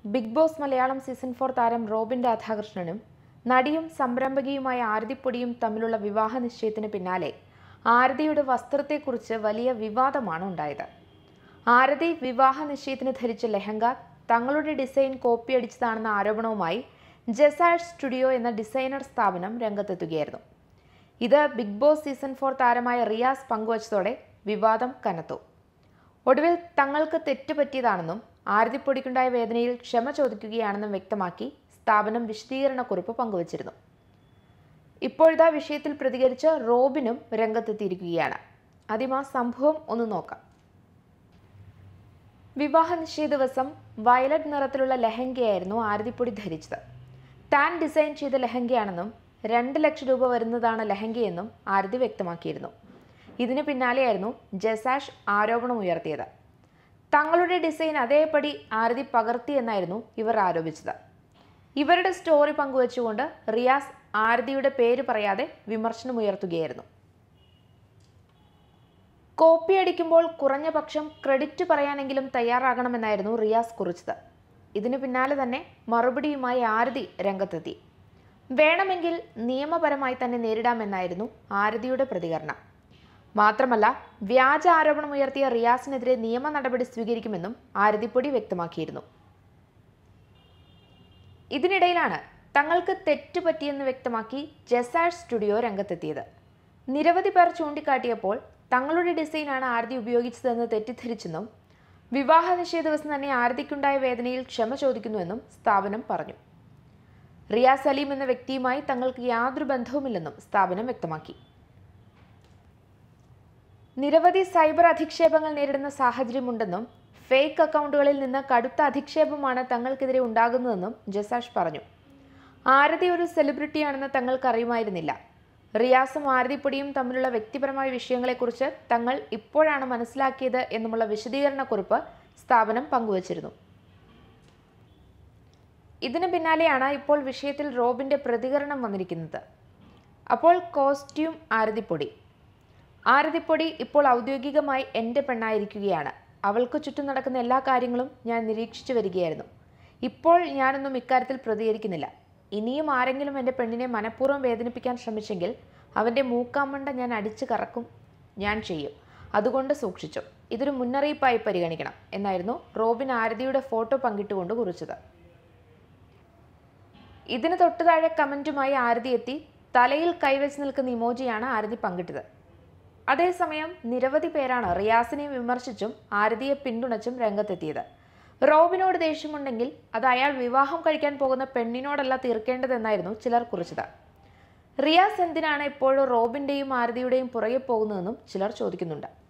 big boss Malayalam season four താരം റോബിൻ രാധാകൃഷ്ണനും നടിയും സംരംഭകയുമായ ആരതിപ്പൊടിയും തമ്മിലുള്ള വിവാഹ നിശ്ചയത്തിന് പിന്നാലെ ആരതിയുടെ വസ്ത്രത്തെക്കുറിച്ച് വലിയ വിവാദമാണ് ഉണ്ടായത് ആരതി വിവാഹ നിശ്ചയത്തിന് ധരിച്ച ലെഹങ്ക തങ്ങളുടെ ഡിസൈൻ കോപ്പിയടിച്ചതാണെന്ന ആരോപണവുമായി ജെസാഡ് സ്റ്റുഡിയോ എന്ന ഡിസൈനർ സ്ഥാപനം രംഗത്തെത്തുകയായിരുന്നു ഇത് ബിഗ് ബോസ് സീസൺ ഫോർ താരമായ റിയാസ് പങ്കുവച്ചതോടെ വിവാദം കനത്തു ഒടുവിൽ തങ്ങൾക്ക് തെറ്റുപറ്റിയതാണെന്നും ആരതിപ്പൊടിക്കുണ്ടായ വേദനയിൽ ക്ഷമ ചോദിക്കുകയാണെന്നും വ്യക്തമാക്കി സ്ഥാപനം വിശദീകരണക്കുറിപ്പ് പങ്കുവച്ചിരുന്നു ഇപ്പോഴത്തെ വിഷയത്തിൽ പ്രതികരിച്ച് റോബിനും രംഗത്തെത്തിയിരിക്കുകയാണ് ആദ്യം ആ സംഭവം ഒന്ന് നോക്കാം വിവാഹ നിശ്ചയ ദിവസം വയലറ്റ് നിറത്തിലുള്ള ലഹങ്കയായിരുന്നു ആരതിപ്പൊടി ധരിച്ചത് താൻ ഡിസൈൻ ചെയ്ത ലഹങ്കയാണെന്നും രണ്ട് ലക്ഷം രൂപ വരുന്നതാണ് ലഹങ്കയെന്നും ആരതി വ്യക്തമാക്കിയിരുന്നു ഇതിന് പിന്നാലെയായിരുന്നു ജസാഷ് ആരോപണം ഉയർത്തിയത് തങ്ങളുടെ ഡിസൈൻ അതേപടി ആരതി പകർത്തിയെന്നായിരുന്നു ഇവർ ആരോപിച്ചത് ഇവരുടെ സ്റ്റോറി പങ്കുവച്ചുകൊണ്ട് റിയാസ് ആരതിയുടെ പേര് പറയാതെ വിമർശനമുയർത്തുകയായിരുന്നു കോപ്പി അടിക്കുമ്പോൾ കുറഞ്ഞ പക്ഷം ക്രെഡിറ്റ് പറയാനെങ്കിലും തയ്യാറാകണമെന്നായിരുന്നു റിയാസ് കുറിച്ചത് ഇതിനു പിന്നാലെ തന്നെ മറുപടിയുമായി ആരതി രംഗത്തെത്തി വേണമെങ്കിൽ നിയമപരമായി തന്നെ നേരിടാമെന്നായിരുന്നു ആരതിയുടെ പ്രതികരണം മാത്രമല്ല വ്യാജ ആരോപണമുയർത്തിയ റിയാസിനെതിരെ നിയമ നടപടി സ്വീകരിക്കുമെന്നും ആരതിപ്പൊടി വ്യക്തമാക്കിയിരുന്നു ഇതിനിടയിലാണ് തങ്ങൾക്ക് തെറ്റുപറ്റിയെന്ന് വ്യക്തമാക്കി ജെസാഡ് സ്റ്റുഡിയോ രംഗത്തെത്തിയത് നിരവധി പേർ ചൂണ്ടിക്കാട്ടിയപ്പോൾ തങ്ങളുടെ ഡിസൈനാണ് ആരതി ഉപയോഗിച്ചതെന്ന് തെറ്റിദ്ധരിച്ചെന്നും വിവാഹ നിശ്ചയ ദിവസം തന്നെ ആരതിക്കുണ്ടായ വേദനയിൽ ക്ഷമ ചോദിക്കുന്നുവെന്നും സ്ഥാപനം പറഞ്ഞു റിയാസ് സലീം എന്ന വ്യക്തിയുമായി തങ്ങൾക്ക് യാതൊരു ബന്ധവുമില്ലെന്നും സ്ഥാപനം വ്യക്തമാക്കി നിരവധി സൈബർ അധിക്ഷേപങ്ങൾ നേരിടുന്ന സാഹചര്യമുണ്ടെന്നും ഫേക്ക് അക്കൗണ്ടുകളിൽ നിന്ന് കടുത്ത അധിക്ഷേപമാണ് തങ്ങൾക്കെതിരെ ഉണ്ടാകുന്നതെന്നും ജസാഷ് പറഞ്ഞു ആരതി ഒരു സെലിബ്രിറ്റിയാണെന്ന് തങ്ങൾക്ക് അറിയുമായിരുന്നില്ല റിയാസും ആരതിപ്പൊടിയും തമ്മിലുള്ള വ്യക്തിപരമായ വിഷയങ്ങളെക്കുറിച്ച് തങ്ങൾ ഇപ്പോഴാണ് മനസ്സിലാക്കിയത് എന്നുമുള്ള വിശദീകരണക്കുറിപ്പ് സ്ഥാപനം പങ്കുവച്ചിരുന്നു ഇതിന് പിന്നാലെയാണ് ഇപ്പോൾ വിഷയത്തിൽ റോബിന്റെ പ്രതികരണം വന്നിരിക്കുന്നത് അപ്പോൾ കോസ്റ്റ്യൂം ആരതിപ്പൊടി ആരതിപ്പൊടി ഇപ്പോൾ ഔദ്യോഗികമായി എൻ്റെ പെണ്ണായിരിക്കുകയാണ് അവൾക്ക് ചുറ്റും നടക്കുന്ന എല്ലാ കാര്യങ്ങളും ഞാൻ നിരീക്ഷിച്ചു വരികയായിരുന്നു ഇപ്പോൾ ഞാനൊന്നും ഇക്കാര്യത്തിൽ പ്രതികരിക്കുന്നില്ല ഇനിയും ആരെങ്കിലും എൻ്റെ പെണ്ണിനെ മനഃപൂർവ്വം വേദനിപ്പിക്കാൻ ശ്രമിച്ചെങ്കിൽ അവൻ്റെ മൂക്കാമണ്ട ഞാൻ അടിച്ചു കറക്കും ഞാൻ ചെയ്യും അതുകൊണ്ട് സൂക്ഷിച്ചു ഇതൊരു മുന്നറിയിപ്പായി പരിഗണിക്കണം എന്നായിരുന്നു റോബിൻ ആരതിയുടെ ഫോട്ടോ പങ്കിട്ടുകൊണ്ട് കുറിച്ചത് ഇതിന് തൊട്ടു താഴെ കമൻറ്റുമായി ആരതി എത്തി തലയിൽ കൈവച്ച് നിൽക്കുന്ന ഇമോജിയാണ് ആരതി പങ്കിട്ടത് അതേസമയം നിരവധി പേരാണ് റിയാസിനെ വിമർശിച്ചും ആരതിയെ പിന്തുണച്ചും രംഗത്തെത്തിയത് റോബിനോട് ദേഷ്യമുണ്ടെങ്കിൽ അത് അയാൾ വിവാഹം കഴിക്കാൻ പോകുന്ന പെണ്ണിനോടല്ല തീർക്കേണ്ടതെന്നായിരുന്നു ചിലർ കുറിച്ചത് റിയാസ് എന്തിനാണ് ഇപ്പോഴും റോബിന്റെയും ആരതിയുടെയും പുറകെ പോകുന്നതെന്നും ചിലർ ചോദിക്കുന്നുണ്ട്